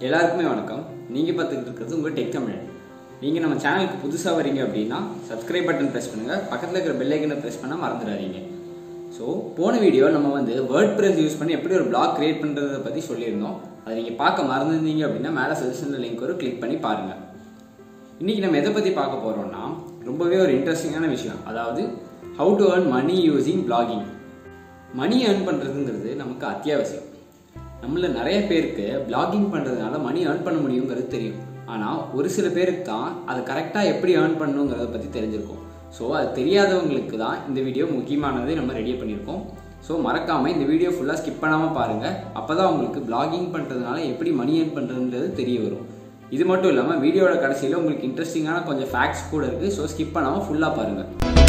எல்லாருக்குமே வணக்கம் நீங்கள் பார்த்துக்கிட்டு இருக்கிறது உங்கள் டெக் தமிழ் நீங்கள் நம்ம சேனலுக்கு புதுசாக வரீங்க அப்படின்னா சப்ஸ்கிரைப் பட்டன் ப்ரெஸ் பண்ணுங்கள் பக்கத்தில் இருக்கிற பெல் ஐக்கனை ப்ரெஸ் பண்ண மறந்துடாதீங்க ஸோ போன வீடியோ நம்ம வந்து வேர்ட் ப்ரெஸ் யூஸ் பண்ணி எப்படி ஒரு பிளாக் கிரியேட் பண்ணுறதை பற்றி சொல்லியிருந்தோம் அதை நீங்கள் பார்க்க மறந்துருந்தீங்க அப்படின்னா மேலே சஜஷனில் லிங்க் வரும் கிளிக் பண்ணி பாருங்கள் இன்றைக்கி நம்ம எதை பற்றி பார்க்க போகிறோம்னா ரொம்பவே ஒரு இன்ட்ரெஸ்டிங்கான விஷயம் அதாவது how to earn money using blogging money earn பண்ணுறதுங்கிறது நமக்கு அத்தியாவசியம் நம்மள நிறைய பேருக்கு பிளாகிங் பண்ணுறதுனால மணி ஏர்ன் பண்ண முடியுங்கிறது தெரியும் ஆனால் ஒரு சில பேருக்கு தான் அதை கரெக்டாக எப்படி ஏர்ன் பண்ணணுங்கிறத பற்றி தெரிஞ்சிருக்கும் ஸோ அது தெரியாதவங்களுக்கு தான் இந்த வீடியோ முக்கியமானதை நம்ம ரெடி பண்ணியிருக்கோம் ஸோ மறக்காமல் இந்த வீடியோ ஃபுல்லாக ஸ்கிப் பண்ணாமல் பாருங்கள் அப்போ தான் உங்களுக்கு பிளாகிங் பண்ணுறதுனால எப்படி மணி ஏர்ன் பண்ணுறதுன்றது தெரிய வரும் இது மட்டும் இல்லாமல் வீடியோட கடைசியில் உங்களுக்கு இன்ட்ரெஸ்டிங்கான கொஞ்சம் ஃபேக்ட்ஸ் கூட இருக்குது ஸோ ஸ்கிப் பண்ணாமல் ஃபுல்லாக பாருங்கள்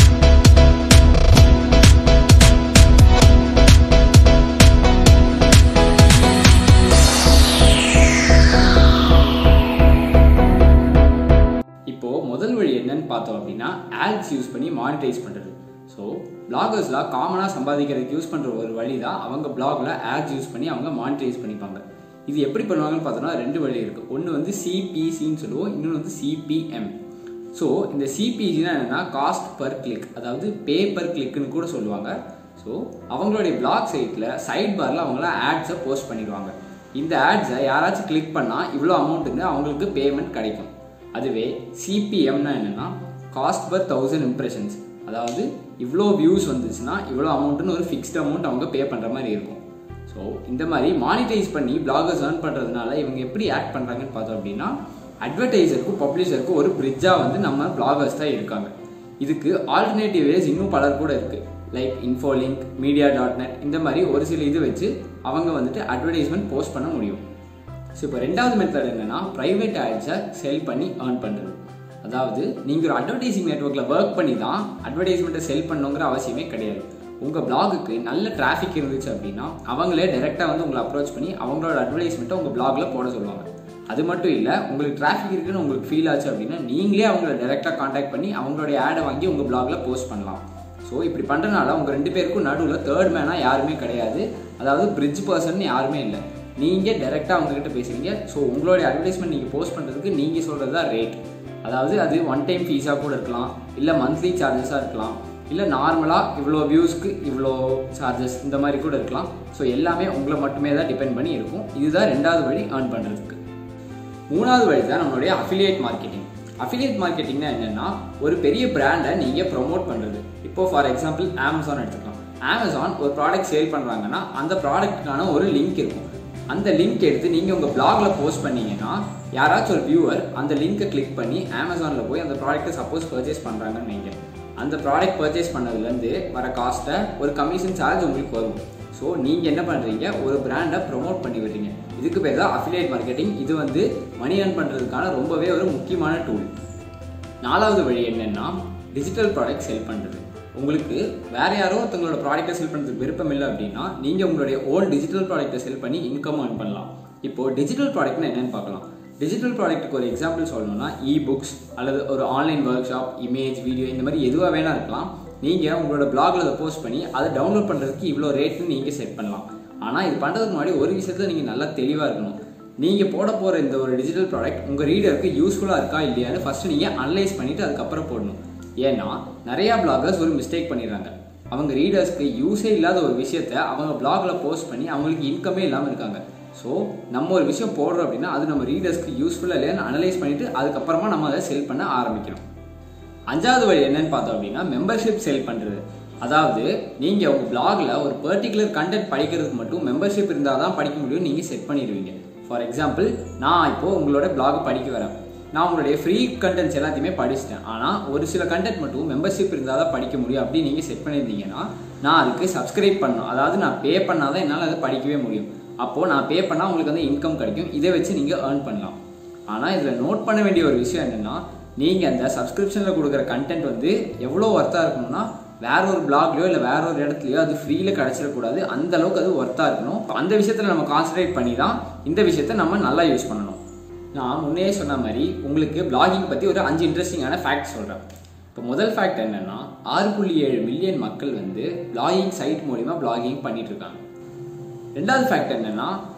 இப்போ முதல் வழி என்னன்னு பார்த்தோம் அப்படின்னா ஆட்ஸ் யூஸ் பண்ணி மானிட்டைஸ் பண்ணுறது ஸோ பிளாகர்ஸ்லாம் காமனாக சம்பாதிக்கிறதுக்கு யூஸ் பண்ணுற ஒரு வழி தான் அவங்க பிளாகில் ஆட்ஸ் யூஸ் பண்ணி அவங்க மானிட்டைஸ் பண்ணிப்பாங்க இது எப்படி பண்ணுவாங்கன்னு பார்த்தோம்னா ரெண்டு வழி இருக்குது ஒன்று வந்து சிபிசின்னு சொல்லுவோம் இன்னொன்று வந்து சிபிஎம் ஸோ இந்த சிபிசினா என்னென்னா காஸ்ட் பர் கிளிக் அதாவது பே பர் கிளிக்னு கூட சொல்லுவாங்க ஸோ அவங்களுடைய பிளாக் சைட்டில் சைட் பாரில் அவங்கள ஆட்ஸை போஸ்ட் பண்ணிடுவாங்க இந்த ஆட்ஸை யாராச்சும் கிளிக் பண்ணால் இவ்வளோ அமௌண்ட்டுன்னு அவங்களுக்கு பேமெண்ட் கிடைக்கும் அதுவே சிபிஎம்னா என்னென்னா காஸ்ட் பர் தௌசண்ட் இம்ப்ரெஷன்ஸ் அதாவது இவ்வளோ வியூஸ் வந்துச்சுன்னா இவ்வளோ அமௌண்ட்டுன்னு ஒரு ஃபிக்ஸ்ட் அமௌண்ட் அவங்க பே பண்ணுற மாதிரி இருக்கும் ஸோ இந்த மாதிரி மானிட்டைஸ் பண்ணி பிளாகர்ஸ் ஏர்ன் பண்ணுறதுனால இவங்க எப்படி ஆக்ட் பண்ணுறாங்கன்னு பார்த்தோம் அப்படின்னா அட்வர்டைசருக்கும் பப்ளிஷருக்கும் ஒரு பிரிட்ஜாக வந்து நம்ம பிளாகர்ஸ் தான் இருக்காங்க இதுக்கு ஆல்டர்னேட்டிவ் வேஸ் இன்னும் பலர் கூட இருக்குது like Infolink media dot net இந்த மாதிரி ஒரு சில இது வச்சு அவங்க வந்துட்டு அட்வர்டைஸ்மெண்ட் போஸ்ட் பண்ண முடியும் ஸோ இப்போ ரெண்டாவது மெத்தட் என்னன்னா ப்ரைவேட் ஆட்ஸை செல் பண்ணி ஏர்ன் பண்ணுறது அதாவது நீங்கள் ஒரு அட்வர்டைசிங் நெட்ஒர்க்கில் ஒர்க் பண்ணி தான் அட்வர்டைஸ்மெண்ட்டை செல் பண்ணுங்கிற அவசியமே கிடையாது உங்கள் பிளாகுக்கு நல்ல டிராஃபிக் இருந்துச்சு அப்படின்னா அவங்களே டைரெக்டாக வந்து உங்களை அப்ரோச் பண்ணி அவங்களோட அட்வர்டைஸ்மெண்ட்டை உங்கள் பிளாகில் போட சொல்லுவாங்க அது மட்டும் இல்லை உங்களுக்கு டிராஃபிக் இருக்குன்னு உங்களுக்கு ஃபீல் ஆச்சு அப்படின்னா நீங்களே அவங்கள டைரெக்டாக காண்டாக்ட் பண்ணி அவங்களுடைய ஆடை வாங்கி உங்கள் பிளாகில் போஸ்ட் பண்ணலாம் ஸோ இப்படி பண்ணுறதுனால உங்கள் ரெண்டு பேருக்கும் நடுவில் தேர்ட் மேனாக யாருமே கிடையாது அதாவது பிரிட்ஜ் பர்சன் யாருமே இல்லை நீங்கள் டைரெக்டாக அவங்ககிட்ட பேசுகிறீங்க ஸோ உங்களுடைய அட்வர்டைஸ்மெண்ட் நீங்கள் போஸ்ட் பண்ணுறதுக்கு நீங்கள் சொல்கிறது தான் ரேட் அதாவது அது ஒன் டைம் ஃபீஸாக கூட இருக்கலாம் இல்லை மந்த்லி சார்ஜஸாக இருக்கலாம் இல்லை நார்மலாக இவ்வளோ வியூஸ்க்கு இவ்வளோ சார்ஜஸ் இந்த மாதிரி கூட இருக்கலாம் ஸோ எல்லாமே உங்களை மட்டுமே தான் டிபெண்ட் பண்ணி இருக்கும் இதுதான் ரெண்டாவது வழி ஏர்ன் பண்ணுறதுக்கு மூணாவது வழி தான் நம்மளுடைய அஃபிலியேட் மார்க்கெட்டிங் அஃபிலியேட் மார்க்கெட்டிங்னா என்னென்னா ஒரு பெரிய பிராண்டை நீங்கள் ப்ரொமோட் பண்ணுறது இப்போ ஃபார் எக்ஸாம்பிள் அமேசான் எடுத்துக்கலாம் அமேசான் ஒரு ப்ராடக்ட் சேல் பண்ணுறாங்கன்னா அந்த ப்ராடக்ட்டுக்கான ஒரு லிங்க் இருக்கும் அந்த லிங்க் எடுத்து நீங்கள் உங்கள் பிளாக்ல போஸ்ட் பண்ணீங்கன்னா யாராச்சும் ஒரு வியூவர் அந்த லிங்கை கிளிக் பண்ணி அமேசானில் போய் அந்த ப்ராடக்ட்டை சப்போஸ் பர்ச்சேஸ் பண்ணுறாங்கன்னு நீங்கள் அந்த ப்ராடக்ட் பர்ச்சேஸ் பண்ணதுலேருந்து வர காஸ்ட்டை ஒரு கமிஷன் சார்ஜ் உங்களுக்கு வரும் ஸோ நீங்கள் என்ன பண்ணுறீங்க ஒரு பிராண்டை ப்ரொமோட் பண்ணி விடுறீங்க இதுக்கு பேர் தான் அஃபிலியேட் மார்க்கெட்டிங் இது வந்து மணி ஏர்ன் பண்ணுறதுக்கான ரொம்பவே ஒரு முக்கியமான டூல் நாலாவது வழி என்னென்னா டிஜிட்டல் ப்ராடக்ட் செல் பண்ணுறது உங்களுக்கு வேற யாரோ தங்களோட ப்ராடக்ட்டை செல் பண்ணுறதுக்கு விருப்பம் இல்லை அப்படின்னா நீங்கள் உங்களுடைய ஓன் டிஜிட்டல் ப்ராடக்ட்டை செல் பண்ணி இன்கம் ஏர்ன் பண்ணலாம் இப்போ டிஜிட்டல் ப்ராடக்ட்னா என்னன்னு பார்க்கலாம் டிஜிட்டல் ப்ராடக்ட்டுக்கு ஒரு எக்ஸாம்பிள் சொல்லணும்னா இ புக்ஸ் அல்லது ஒரு online workshop image video இந்த மாதிரி எதுவாக வேணா இருக்கலாம் நீங்கள் உங்களோட பிளாகில் அதை போஸ்ட் பண்ணி அதை டவுன்லோட் பண்ணுறதுக்கு இவ்வளோ ரேட்னு நீங்கள் செட் பண்ணலாம் ஆனால் இது பண்ணுறதுக்கு முன்னாடி ஒரு விஷயத்தில் நீங்கள் நல்லா தெளிவாக இருக்கணும் நீங்கள் போட போகிற இந்த ஒரு டிஜிட்டல் ப்ராடக்ட் உங்கள் ரீடருக்கு யூஸ்ஃபுல்லாக இருக்கா இல்லையான்னு ஃபஸ்ட்டு நீங்கள் அனலைஸ் பண்ணிவிட்டு அதுக்கப்புறம் போடணும் ஏன்னா நிறையா பிளாகர்ஸ் ஒரு மிஸ்டேக் பண்ணிடுறாங்க அவங்க ரீடர்ஸ்க்கு யூஸே இல்லாத ஒரு விஷயத்த அவங்க பிளாக்ல போஸ்ட் பண்ணி அவங்களுக்கு இன்கமே இல்லாமல் இருக்காங்க ஸோ நம்ம ஒரு விஷயம் போடுறோம் அப்படின்னா அது நம்ம ரீடர்ஸ்க்கு யூஸ்ஃபுல்லாக இல்லையான்னு அனலைஸ் பண்ணிவிட்டு அதுக்கப்புறமா நம்ம அதை செல் பண்ண ஆரம்பிக்கணும் அஞ்சாவது வழி என்னன்னு பார்த்தோம் அப்படின்னா மெம்பர்ஷிப் செல் பண்ணுறது அதாவது நீங்கள் உங்கள் பிளாகில் ஒரு பர்டிகுலர் கண்டென்ட் படிக்கிறதுக்கு மட்டும் மெம்பர்ஷிப் இருந்தால் தான் படிக்க முடியும் நீங்கள் செட் பண்ணிடுவீங்க ஃபார் எக்ஸாம்பிள் நான் இப்போது உங்களோட பிளாக் படிக்க வரேன் நான் உங்களுடைய ஃப்ரீ கண்டென்ட்ஸ் எல்லாத்தையுமே படிச்சிட்டேன் ஆனால் ஒரு சில கண்டென்ட் மட்டும் மெம்பர்ஷிப் இருந்தால் தான் படிக்க முடியும் அப்படின்னு நீங்கள் செட் பண்ணியிருந்தீங்கன்னா நான் அதுக்கு சப்ஸ்கிரைப் பண்ணணும் அதாவது நான் பே பண்ணால் தான் என்னால் அதை படிக்கவே முடியும் அப்போது நான் பே பண்ணால் உங்களுக்கு வந்து இன்கம் கிடைக்கும் இதை வச்சு நீங்கள் ஏர்ன் பண்ணலாம் ஆனால் இதில் நோட் பண்ண வேண்டிய ஒரு விஷயம் என்னென்னா நீங்கள் அந்த சப்ஸ்கிரிப்ஷனில் கொடுக்குற கண்டென்ட் வந்து எவ்வளோ ஒர்த்தாக இருக்கணும்னா வேற ஒரு பிளாக்லையோ இல்லை வேற ஒரு இடத்துலையோ அது ஃப்ரீயில் கிடச்சிடக்கூடாது அந்த அளவுக்கு அது ஒர்த்தாக இருக்கணும் அந்த விஷயத்தில் நம்ம கான்சன்ட்ரேட் பண்ணி தான் இந்த விஷயத்தை நம்ம நல்லா யூஸ் பண்ணணும் நான் முன்னே சொன்ன மாதிரி உங்களுக்கு பிளாகிங் பற்றி ஒரு அஞ்சு இன்ட்ரெஸ்டிங்கான ஃபேக்ட் சொல்கிறேன் இப்போ முதல் ஃபேக்ட் என்னென்னா ஆறு புள்ளி ஏழு மில்லியன் மக்கள் வந்து பிளாகிங் சைட் மூலிமா பிளாகிங் பண்ணிட்டு இருக்காங்க ரெண்டாவது ஃபேக்ட் என்னென்னா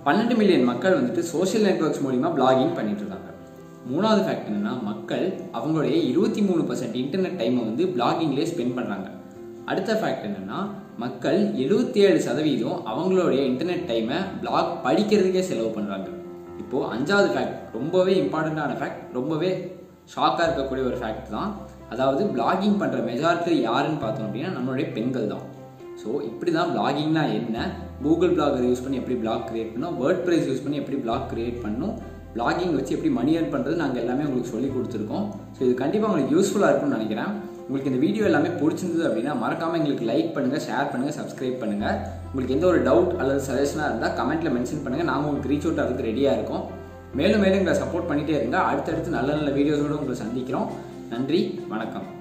பன்னெண்டு மில்லியன் மக்கள் வந்துட்டு சோஷியல் நெட்ஒர்க்ஸ் மூலிமா பிளாகிங் பண்ணிட்டு இருக்காங்க மூணாவது ஃபேக்ட் என்னன்னா மக்கள் அவங்களுடைய இருபத்தி மூணு பர்சன்ட் இன்டர்நெட் டைமை வந்து பிளாகிங்லேயே ஸ்பெண்ட் பண்ணுறாங்க அடுத்த ஃபேக்ட் என்னன்னா மக்கள் எழுபத்தி ஏழு சதவீதம் அவங்களுடைய இன்டர்நெட் டைமை பிளாக் படிக்கிறதுக்கே செலவு பண்ணுறாங்க இப்போது அஞ்சாவது ஃபேக்ட் ரொம்பவே இம்பார்ட்டண்ட்டான ஃபேக்ட் ரொம்பவே ஷாக்காக இருக்கக்கூடிய ஒரு ஃபேக்ட் தான் அதாவது பிளாகிங் பண்ணுற மெஜாரிட்டி யாருன்னு பார்த்தோம் அப்படின்னா நம்மளுடைய பெண்கள் தான் ஸோ இப்படி தான் பிளாகிங்னா என்ன கூகுள் பிளாகர் யூஸ் பண்ணி எப்படி பிளாக் கிரியேட் பண்ணணும் வேர்ட் ப்ரைஸ் யூஸ் பண்ணி எப்படி பிளாக் கிரியேட் பண்ணணும் பிளாகிங் வச்சு எப்படி மணி ஏர்ன் பண்ணுறது நாங்கள் எல்லாமே உங்களுக்கு சொல்லி கொடுத்துருக்கோம் ஸோ இது கண்டிப்பாக உங்களுக்கு யூஸ்ஃபுல்லாக இருக்கும்னு நினைக்கிறேன் உங்களுக்கு இந்த வீடியோ எல்லாமே பிடிச்சிருந்தது அப்படின்னா மறக்காமல் எங்களுக்கு லைக் பண்ணுங்கள் ஷேர் பண்ணுங்கள் சப்ஸ்கிரைப் பண்ணுங்கள் உங்களுக்கு எந்த ஒரு டவுட் அல்லது சஜஷனாக இருந்தால் கமெண்ட்டில் மென்ஷன் பண்ணுங்கள் நாங்கள் உங்களுக்கு ரீச் அவுட் ஆகிறதுக்கு ரெடியாக இருக்கோம் மேலும் மேலும் எங்களை சப்போர்ட் பண்ணிகிட்டே இருங்க அடுத்தடுத்து நல்ல நல்ல வீடியோஸோடு உங்களை சந்திக்கிறோம் நன்றி வணக்கம்